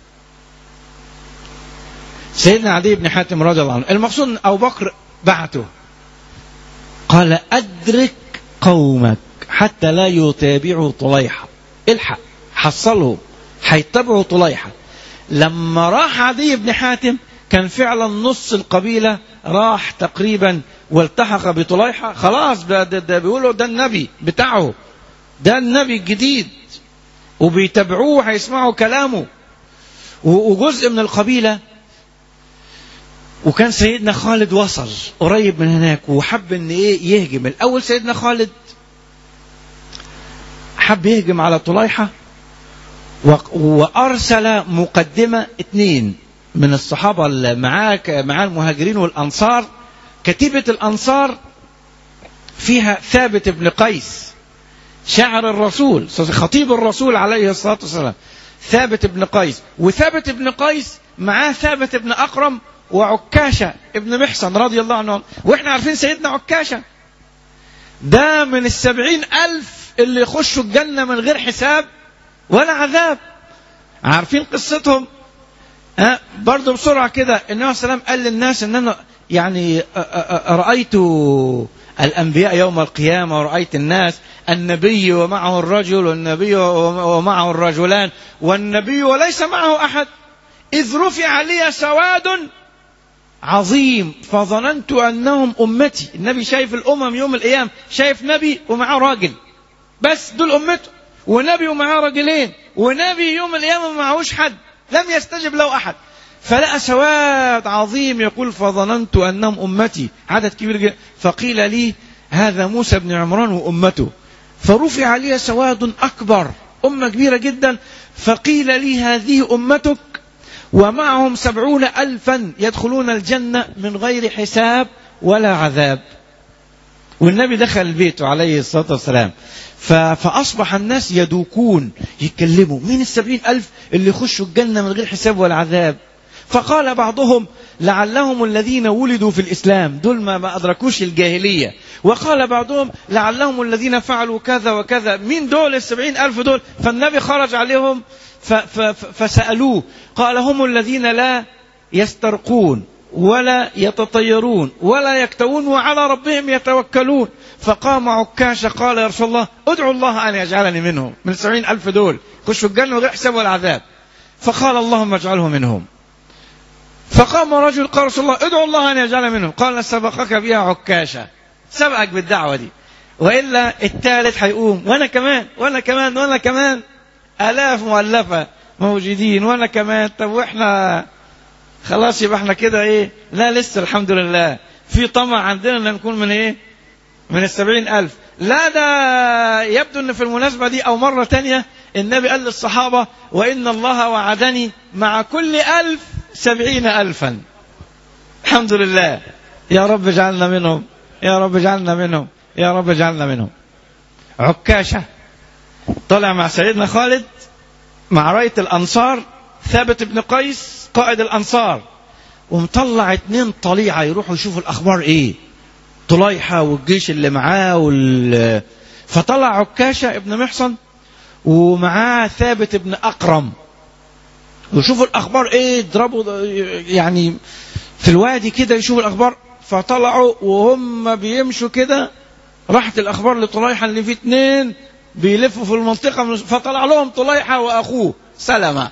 سيدنا علي بن حاتم رضي الله عنه المقصود أن أبو بكر بعته قال أدرك قومك حتى لا يتابعوا طليحة الحق حصلهم هيتبعوا طليحة لما راح عدي بن حاتم كان فعلا نص القبيلة راح تقريبا والتحق بطليحة خلاص ده, ده, ده بيقولوا ده النبي بتاعه ده النبي الجديد وبيتبعوه هيسمعوا كلامه وجزء من القبيلة وكان سيدنا خالد وصل قريب من هناك وحب ان ايه يهجم الاول سيدنا خالد حب يهجم على طليحة و- وأرسل مقدمة اثنين من الصحابة اللي معاه مع المهاجرين والأنصار كتيبة الأنصار فيها ثابت بن قيس شاعر الرسول خطيب الرسول عليه الصلاة والسلام ثابت بن قيس وثابت بن قيس معاه ثابت بن أقرم وعكاشة ابن محصن رضي الله عنهم واحنا عارفين سيدنا عكاشة ده من السبعين ألف اللي يخشوا الجنة من غير حساب ولا عذاب عارفين قصتهم أه برضه بسرعة كده النبي صلى الله عليه وسلم قال للناس ان انا يعني أ- أ- أ- رأيت الأنبياء يوم القيامة ورأيت الناس النبي ومعه الرجل والنبي ومعه الرجلان والنبي وليس معه أحد إذ رفع لي سواد عظيم فظننت أنهم أمتي النبي شايف الأمم يوم القيامة شايف نبي ومعه راجل بس دول أمته ونبي ومعاه راجلين ونبي يوم القيامة ما معهوش حد لم يستجب له أحد فلقى سواد عظيم يقول فظننت أنهم أمتي عدد كبير جدا فقيل لي هذا موسى بن عمران وأمته فرفع لي سواد أكبر أمة كبيرة جدا فقيل لي هذه أمتك ومعهم سبعون ألفا يدخلون الجنة من غير حساب ولا عذاب والنبي دخل بيته عليه الصلاة والسلام ف- فأصبح الناس يدوكون يتكلموا مين السبعين ألف اللي يخشوا الجنة من غير حساب ولا عذاب فقال بعضهم لعلهم الذين ولدوا في الإسلام دول ما ما أدركوش الجاهلية وقال بعضهم لعلهم الذين فعلوا كذا وكذا مين دول السبعين ألف دول فالنبي خرج عليهم ف ف ف فسألوه قال هم الذين لا يسترقون ولا يتطيرون ولا يكتوون وعلى ربهم يتوكلون فقام عكاشة قال يا رسول الله ادعو الله أن يجعلني منهم من سبعين ألف دول خشوا الجنة وغير حساب ولا عذاب فقال اللهم اجعله منهم فقام رجل قال رسول الله ادعو الله أن يجعل منهم قال سبقك بها عكاشة سبقك بالدعوة دي وإلا الثالث هيقوم وأنا كمان وأنا كمان وأنا كمان آلاف مؤلفة موجودين وأنا كمان طب وإحنا خلاص يبقى احنا كده ايه لا لسه الحمد لله في طمع عندنا ان نكون من ايه من السبعين ألف لا ده يبدو ان في المناسبة دي او مرة تانية النبي قال للصحابة وان الله وعدني مع كل ألف سبعين ألفا الحمد لله يا رب اجعلنا منهم يا رب اجعلنا منهم يا رب اجعلنا منهم عكاشة طلع مع سيدنا خالد مع راية الأنصار ثابت بن قيس قائد الأنصار ومطلع اتنين طليعة يروحوا يشوفوا الأخبار إيه طليحة والجيش اللي معاه وال... فطلع عكاشة ابن محصن ومعاه ثابت بن أقرم ويشوفوا الأخبار إيه يضربوا يعني في الوادي كده يشوفوا الأخبار فطلعوا وهم بيمشوا كده راحت الأخبار لطليحة اللي فيه اتنين بيلفوا في المنطقة من- فطلع لهم طليحة وأخوه سلمة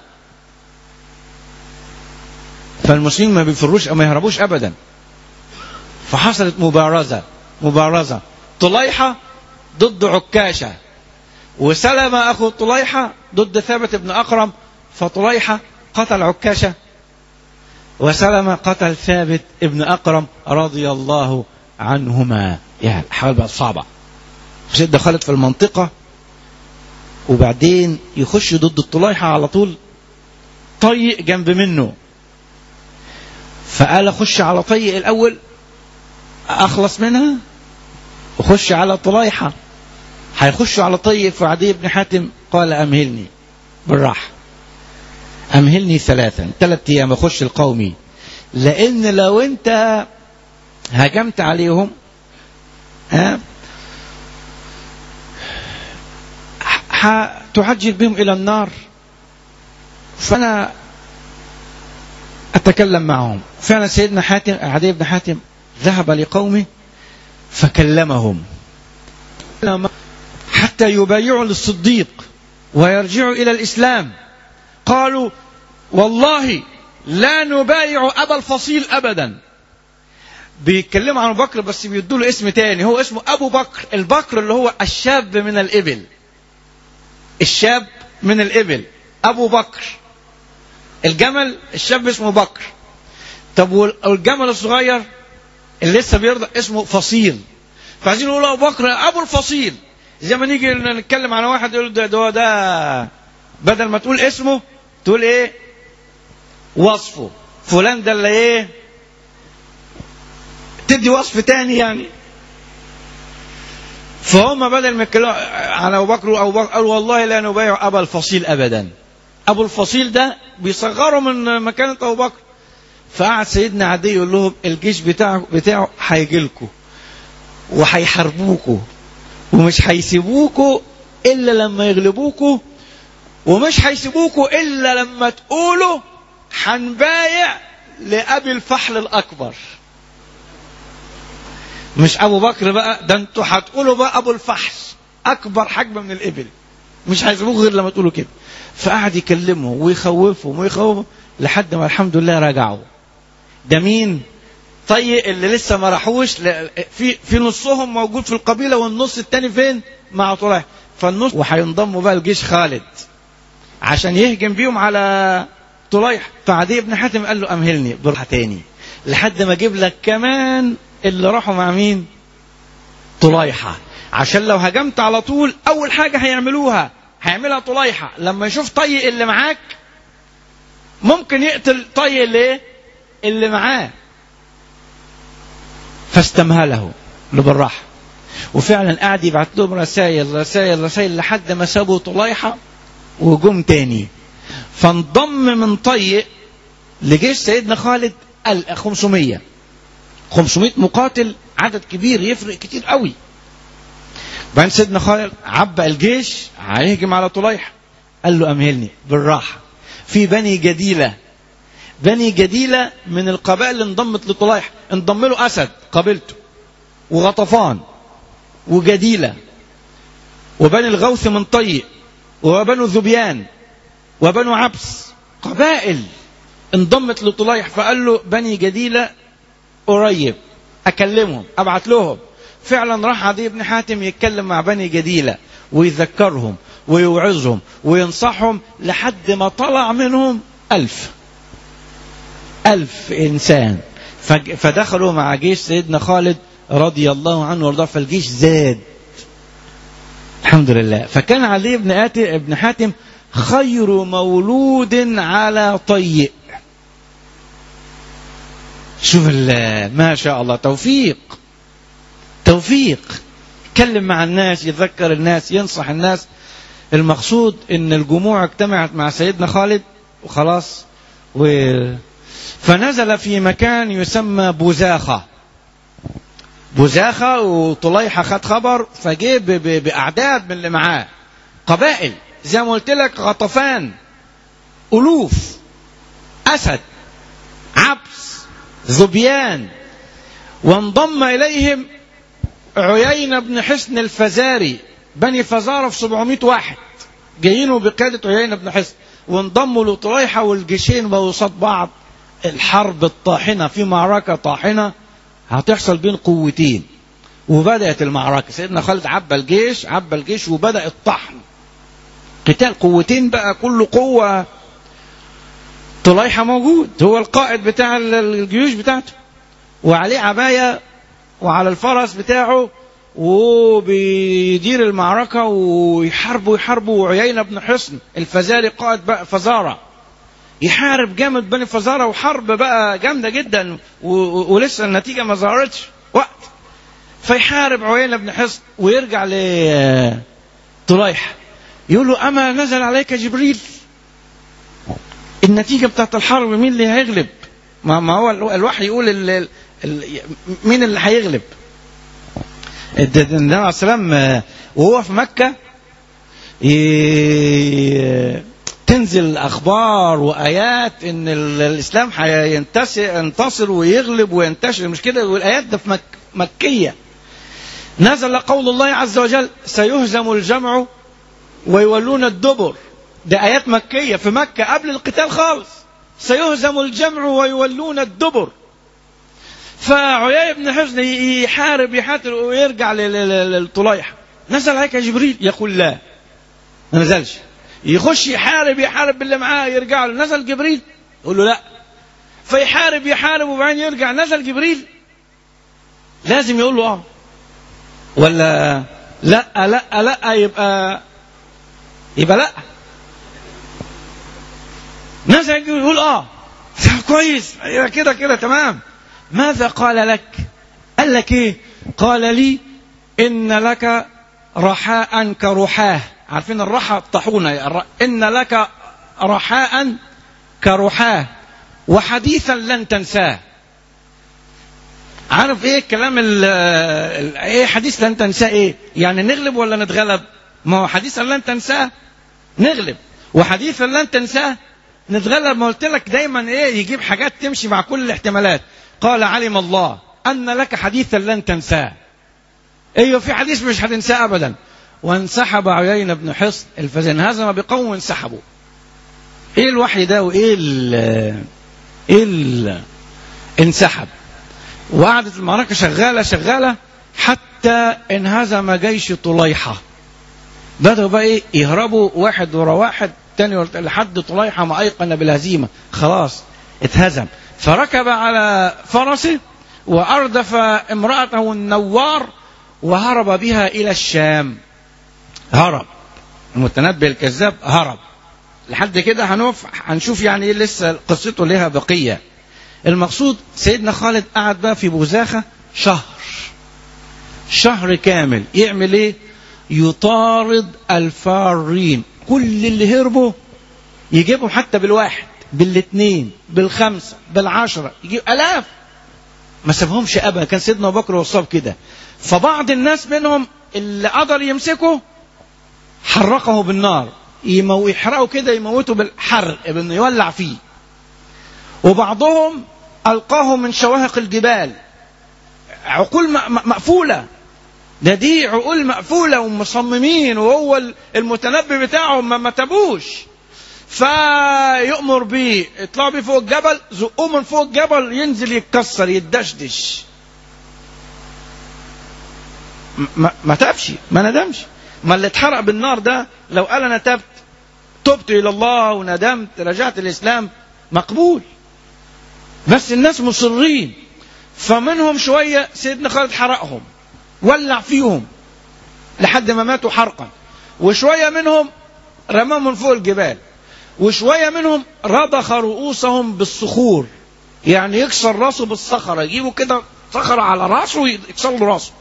فالمسلمين ما بيفروش أو ما يهربوش أبدا فحصلت مبارزة مبارزة طليحة ضد عكاشة وسلمة أخو طليحة ضد ثابت بن أقرم فطليحة قتل عكاشة وسلمة قتل ثابت ابن أقرم رضي الله عنهما يعني الحوال بقت صعبة عشان دخلت في المنطقة وبعدين يخش ضد الطليحة على طول طيق جنب منه فقال اخش على طيق الاول اخلص منها وخش على طليحة هيخشوا على طيق فعدي بن حاتم قال امهلني بالراحة امهلني ثلاثا ثلاث ايام اخش القومي لان لو انت هجمت عليهم ها هتعجل بهم الى النار فانا اتكلم معهم فعلا سيدنا حاتم عدي بن حاتم ذهب لقومه فكلمهم حتى يبايعوا للصديق ويرجعوا الى الاسلام قالوا والله لا نبايع ابا الفصيل ابدا بيتكلموا عن ابو بكر بس بيدوا له اسم تاني هو اسمه ابو بكر البكر اللي هو الشاب من الابل الشاب من الابل ابو بكر الجمل الشاب اسمه بكر طب والجمل الصغير اللي لسه بيرضع اسمه فصيل فعايزين يقولوا ابو بكر ابو الفصيل زي ما نيجي نتكلم على واحد يقول ده ده ده, بدل ما تقول اسمه تقول ايه وصفه فلان ده اللي ايه تدي وصف تاني يعني فهم بدل ما يتكلموا عن ابو بكر وابو بكر قالوا والله لا نبايع ابا الفصيل ابدا ابو الفصيل ده بيصغروا من مكانه ابو بكر فقعد سيدنا عدي يقول لهم الجيش بتاعه بتاعه هيجي لكم وهيحاربوكوا ومش هيسيبوكوا الا لما يغلبوكوا ومش هيسيبوكوا الا لما تقولوا هنبايع لابي الفحل الاكبر مش ابو بكر بقى ده انتوا هتقولوا بقى ابو الفحل اكبر حجم من الابل مش هيسيبوكوا غير لما تقولوا كده فقعد يكلمهم ويخوفهم ويخوفهم لحد ما الحمد لله رجعوا ده مين طيب اللي لسه ما راحوش ل- في في نصهم موجود في القبيله والنص التاني فين مع طليح فالنص وهينضموا بقى لجيش خالد عشان يهجم بيهم على طليح فعدي بن حاتم قال له امهلني بروح تاني لحد ما اجيب لك كمان اللي راحوا مع مين طليحه عشان لو هجمت على طول اول حاجه هيعملوها هيعملها طليحه لما يشوف طي اللي معاك ممكن يقتل طي اللي ايه اللي معاه فاستمهله له بالراحه وفعلا قعد يبعت لهم رسائل رسائل رسائل لحد ما سابوا طليحه وجم تاني فانضم من طي لجيش سيدنا خالد ال 500 500 مقاتل عدد كبير يفرق كتير قوي بعدين سيدنا خالد عبأ الجيش هيهجم على طليحه قال له امهلني بالراحه في بني جديله بني جديلة من القبائل اللي انضمت لطليح انضم له أسد قبيلته وغطفان وجديلة وبني الغوث من طي وبنو ذبيان وبنو عبس قبائل انضمت لطليح فقال له بني جديلة قريب أكلمهم أبعت لهم فعلا راح عدي بن حاتم يتكلم مع بني جديلة ويذكرهم ويوعظهم وينصحهم لحد ما طلع منهم ألف ألف إنسان فج- فدخلوا مع جيش سيدنا خالد رضي الله عنه وارضاه فالجيش زاد الحمد لله فكان علي بن آتي ابن حاتم خير مولود على طيء شوف ال- ما شاء الله توفيق توفيق يتكلم مع الناس يذكر الناس ينصح الناس المقصود ان الجموع اجتمعت مع سيدنا خالد وخلاص و فنزل في مكان يسمى بوزاخة بوزاخة وطليحة خد خبر فجه ب- ب- بأعداد من اللي معاه قبائل زي ما قلت لك غطفان ألوف أسد عبس ذبيان وانضم إليهم عيينة بن حسن الفزاري بني فزارة في 700 واحد جايين بقيادة عيينة بن حسن وانضموا لطليحة والجيشين بقوا قصاد بعض الحرب الطاحنة في معركة طاحنة هتحصل بين قوتين وبدأت المعركة سيدنا خالد عبى الجيش عبى الجيش وبدأ الطحن قتال قوتين بقى كل قوة طليحة موجود هو القائد بتاع الجيوش بتاعته وعليه عباية وعلى الفرس بتاعه وبيدير المعركة ويحاربوا يحاربوا وعيينة بن حصن الفزاري قائد بقى فزارة يحارب جامد بني فزارة وحرب بقى جامدة جدا و- و- ولسه النتيجة ما ظهرتش وقت فيحارب عيينة بن حصن ويرجع لطليح يقول له أما نزل عليك جبريل النتيجة بتاعت الحرب مين اللي هيغلب ما, ما هو الو- الوحي يقول ال ال ال مين اللي هيغلب الد- النبي عليه السلام آه، وهو في مكة ي- تنزل اخبار وايات ان ال- الاسلام هينتصر ينتصر ويغلب وينتشر مش كده والايات ده في مك مكيه نزل قول الله عز وجل سيهزم الجمع ويولون الدبر ده ايات مكيه في مكه قبل القتال خالص سيهزم الجمع ويولون الدبر فعياي بن حزن يحارب يحاتر ويرجع لل- لل- للطليحه نزل عليك جبريل يقول لا ما نزلش يخش يحارب يحارب باللي معاه يرجع له نزل جبريل يقول له لا فيحارب يحارب وبعدين يرجع نزل جبريل لازم يقول له اه ولا لا لا لا يبقى يبقى لا ناس هيجوا يقول اه كويس أيوة كده كده تمام ماذا قال لك قال لك ايه قال لي ان لك رحاء كرحاه عارفين الرحى الطاحونه الر- ان لك رحاء كرحاه وحديثا لن تنساه عارف ايه الكلام ال ال- ايه حديث لن تنساه ايه يعني نغلب ولا نتغلب ما هو حديثا لن تنساه نغلب وحديثا لن تنساه نتغلب ما قلت لك دايما ايه يجيب حاجات تمشي مع كل الاحتمالات قال علم الله ان لك حديثا لن تنساه ايوه في حديث مش هتنساه ابدا وانسحب عيين بن حصن الفزن انهزم بقوم وانسحبوا ايه الوحي ده وايه ال ايه ال انسحب وقعدت المعركة شغالة شغالة حتى انهزم جيش طليحة بدأوا بقى ايه يهربوا واحد ورا واحد تاني ورا لحد طليحة ما أيقن بالهزيمة خلاص اتهزم فركب على فرسه وأردف امرأته النوار وهرب بها إلى الشام هرب المتنبي الكذاب هرب لحد كده هنوف هنشوف يعني ايه لسه قصته لها بقيه المقصود سيدنا خالد قعد بقى في بوزاخة شهر شهر كامل يعمل ايه يطارد الفارين كل اللي هربوا يجيبهم حتى بالواحد بالاثنين بالخمسة بالعشرة يجيب ألاف ما سابهمش أبدا كان سيدنا أبو بكر وصاب كده فبعض الناس منهم اللي قدر يمسكه حرقه بالنار يمو يحرقه كده يموته بالحرق بانه يولع فيه وبعضهم ألقاه من شواهق الجبال عقول م- م- مقفولة ده دي عقول مقفولة ومصممين وهو المتنبي بتاعهم ما متبوش فيؤمر بيه اطلعوا بيه فوق الجبل زقوه من فوق الجبل ينزل يتكسر يتدشدش م- ما ما تابش ما ندمش ما اللي اتحرق بالنار ده لو قال انا تبت تبت الى الله وندمت رجعت الاسلام مقبول بس الناس مصرين فمنهم شويه سيدنا خالد حرقهم ولع فيهم لحد ما ماتوا حرقا وشويه منهم رماهم من فوق الجبال وشويه منهم رضخ رؤوسهم بالصخور يعني يكسر راسه بالصخره يجيبوا كده صخره على راسه ويكسر له راسه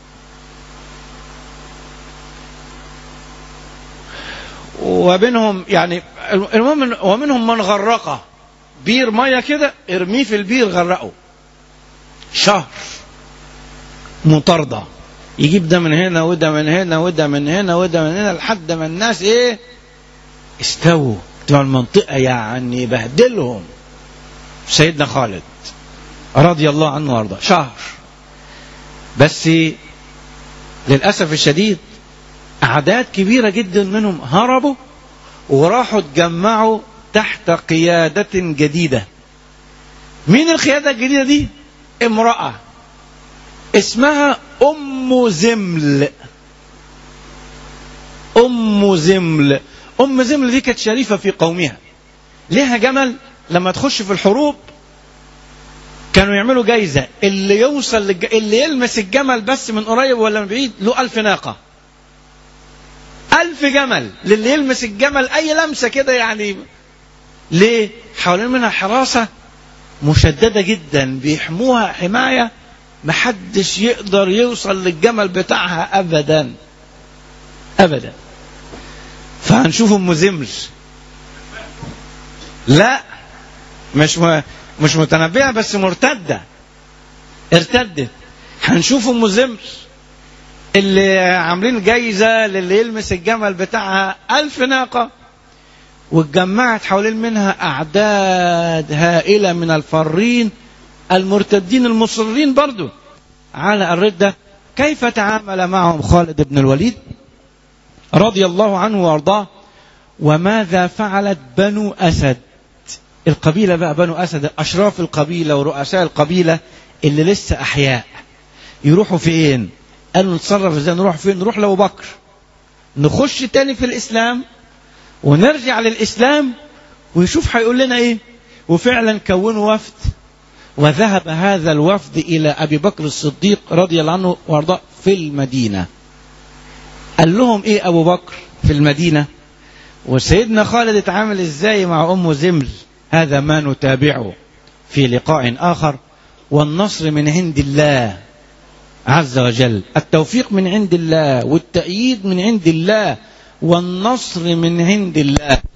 وبينهم يعني المهم ومنهم من غرقه بير ميه كده ارميه في البير غرقه شهر مطاردة يجيب ده من هنا وده من هنا وده من هنا وده من هنا لحد ما الناس ايه استووا بتوع المنطقة يعني بهدلهم سيدنا خالد رضي الله عنه وارضاه شهر بس للأسف الشديد أعداد كبيرة جدا منهم هربوا وراحوا اتجمعوا تحت قيادة جديدة مين القيادة الجديدة دي امرأة اسمها أم زمل أم زمل أم زمل دي كانت شريفة في قومها ليها جمل لما تخش في الحروب كانوا يعملوا جايزة اللي يوصل للج... اللي يلمس الجمل بس من قريب ولا من بعيد له ألف ناقة ألف جمل للي يلمس الجمل أي لمسة كده يعني ليه؟ حوالين منها حراسة مشددة جدا بيحموها حماية محدش يقدر يوصل للجمل بتاعها أبدا أبدا فهنشوف أم زمل لا مش م... مش متنبئة بس مرتدة ارتدت هنشوف أم زمل اللي عاملين جايزة للي يلمس الجمل بتاعها ألف ناقة واتجمعت حوالين منها أعداد هائلة من الفارين المرتدين المصرين برضو على الردة كيف تعامل معهم خالد بن الوليد رضي الله عنه وارضاه وماذا فعلت بنو أسد القبيلة بقى بنو أسد أشراف القبيلة ورؤساء القبيلة اللي لسه أحياء يروحوا فين قالوا نتصرف ازاي نروح فين نروح لأبو بكر نخش تاني في الإسلام ونرجع للإسلام ويشوف هيقول لنا إيه وفعلا كونوا وفد وذهب هذا الوفد إلى أبي بكر الصديق رضي الله عنه وارضاه في المدينة قال لهم إيه أبو بكر في المدينة وسيدنا خالد اتعامل ازاي مع أم زمل هذا ما نتابعه في لقاء آخر والنصر من عند الله عز وجل التوفيق من عند الله والتأييد من عند الله والنصر من عند الله